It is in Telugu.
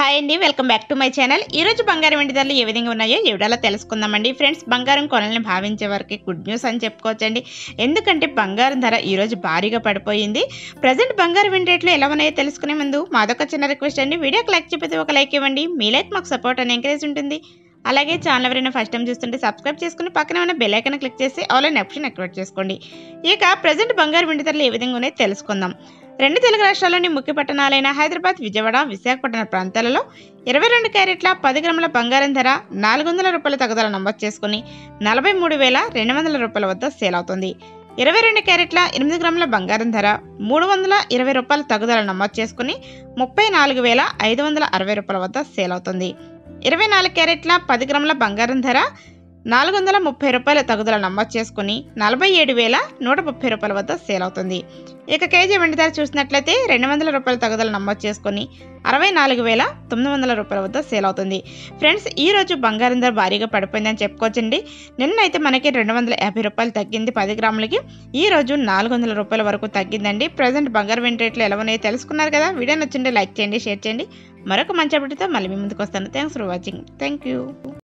హాయ్ అండి welcome back to my channel ఈ రోజు బంగారం వెండి ధరలు ఏ విధంగా ఉన్నాయో ఈ వీడియోలో తెలుసుకుందామండి ఫ్రెండ్స్ బంగారం కొనాలని భావించే వారికి గుడ్ న్యూస్ అని చెప్పుకోవచ్చండి ఎందుకంటే బంగారం ధర ఈ రోజు భారీగా పడిపోయింది ప్రజెంట్ బంగారం వెండి రేట్లు ఎలా ఉన్నాయో తెలుసుకునే ముందు మాదొక చిన్న రిక్వెస్ట్ అండి వీడియోకి లైక్ చెప్పితే ఒక లైక్ ఇవ్వండి మీ లైక్ మాకు సపోర్ట్ అని ఎంకరేజ్ ఉంటుంది అలాగే ఛానల్ ఎవరైనా ఫస్ట్ టైం చూస్తుంటే సబ్స్క్రైబ్ చేసుకుని పక్కన ఉన్న బెల్ ఐకాన్ క్లిక్ చేసి ఆల్ అండ్ ఆప్షన్ యాక్టివేట్ చేసుకోండి ఇక ప్రజెంట్ బంగారు వెండి ధరలు ఏ విధంగా ఉన్నాయో తెలుసుకుందాం రెండు తెలుగు రాష్ట్రాల్లోని ముఖ్య పట్టణాలైన హైదరాబాద్ విజయవాడ విశాఖపట్నం ప్రాంతాలలో ఇరవై రెండు క్యారెట్ల పది గ్రాముల బంగారం ధర నాలుగు వందల రూపాయల తగుదల నమోదు చేసుకుని నలభై మూడు వేల రెండు వందల రూపాయల వద్ద సేల్ అవుతుంది ఇరవై రెండు క్యారెట్ల ఎనిమిది గ్రాముల బంగారం ధర మూడు వందల ఇరవై రూపాయల తగుదల నమోదు చేసుకుని ముప్పై నాలుగు వేల ఐదు వందల అరవై రూపాయల వద్ద సేల్ అవుతుంది ఇరవై నాలుగు క్యారెట్ల పది గ్రాముల బంగారం ధర నాలుగు వందల ముప్పై రూపాయల తగుదల నమోదు చేసుకుని నలభై ఏడు వేల నూట ముప్పై రూపాయల వద్ద సేల్ అవుతుంది ఇక కేజీ వెండి ధర చూసినట్లయితే రెండు వందల రూపాయల తగుదల నమోదు చేసుకుని అరవై నాలుగు వేల తొమ్మిది వందల రూపాయల వద్ద సేల్ అవుతుంది ఫ్రెండ్స్ ఈ రోజు బంగారం ధర భారీగా పడిపోయిందని చెప్పుకోవచ్చండి నిన్నైతే మనకి రెండు వందల యాభై రూపాయలు తగ్గింది పది గ్రాములకి ఈ రోజు నాలుగు వందల రూపాయల వరకు తగ్గిందండి ప్రజెంట్ బంగారం వెండి రేట్లు ఎలా ఉన్నాయో తెలుసుకున్నారు కదా వీడియో నచ్చింటే లైక్ చేయండి షేర్ చేయండి మరొక మంచి అప్డేట్తో మళ్ళీ మీ ముందుకు వస్తాను thanks for watching thank you